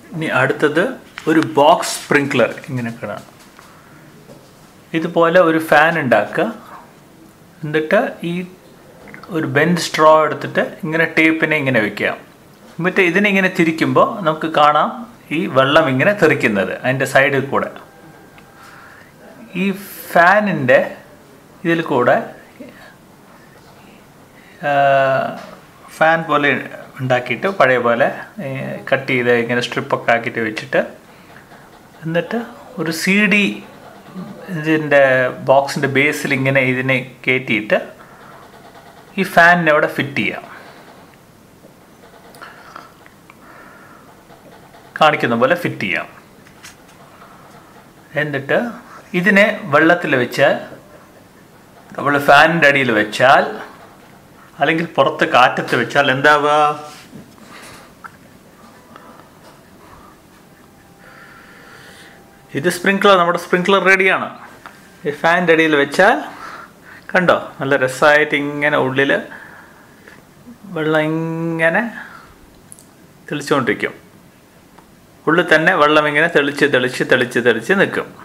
ഇനി അടുത്തത് ഒരു ബോക്സ് സ്പ്രിങ്ക്ലർ ഇങ്ങനെ കാണാം ഇതുപോലെ ഒരു ഫാൻ ഉണ്ടാക്കുക എന്നിട്ട് ഈ ഒരു ബെൻഡ് സ്ട്രോ എടുത്തിട്ട് ഇങ്ങനെ ടേപ്പിനെ ഇങ്ങനെ വെക്കുക എന്നിട്ട് ഇതിനെ ഇങ്ങനെ തിരിക്കുമ്പോൾ നമുക്ക് കാണാം ഈ വെള്ളം ഇങ്ങനെ തെറിക്കുന്നത് അതിൻ്റെ സൈഡിൽ കൂടെ ഈ ഫാനിൻ്റെ ഇതിൽ കൂടെ ഫാൻ പോലെ ഉണ്ടാക്കിയിട്ട് പഴയ പോലെ കട്ട് ചെയ്ത് ഇങ്ങനെ സ്ട്രിപ്പൊക്കെ ആക്കിയിട്ട് വെച്ചിട്ട് എന്നിട്ട് ഒരു സി ഡി ഇതിൻ്റെ ബോക്സിൻ്റെ ബേസിൽ ഇങ്ങനെ ഇതിനെ കയറ്റിയിട്ട് ഈ ഫാനിനെ അവിടെ ഫിറ്റ് ചെയ്യാം കാണിക്കുന്ന പോലെ ഫിറ്റ് ചെയ്യാം എന്നിട്ട് ഇതിനെ വെള്ളത്തിൽ വെച്ച് നമ്മൾ ഫാനിൻ്റെ അടിയിൽ വെച്ചാൽ അല്ലെങ്കിൽ പുറത്ത് കാറ്റത്ത് വെച്ചാൽ എന്താവുക ഇത് സ്പ്രിങ്ക്ലർ നമ്മുടെ സ്പ്രിങ്ക്ലർ റെഡിയാണ് ഈ ഫാനിൻ്റെ അടിയിൽ വെച്ചാൽ കണ്ടോ നല്ല രസമായിട്ട് ഇങ്ങനെ ഉള്ളിൽ വെള്ളം ഇങ്ങനെ തെളിച്ചുകൊണ്ടിരിക്കും ഉള്ളിൽ തന്നെ വെള്ളം ഇങ്ങനെ തെളിച്ച് തെളിച്ച് തെളിച്ച് തെളിച്ച് നിൽക്കും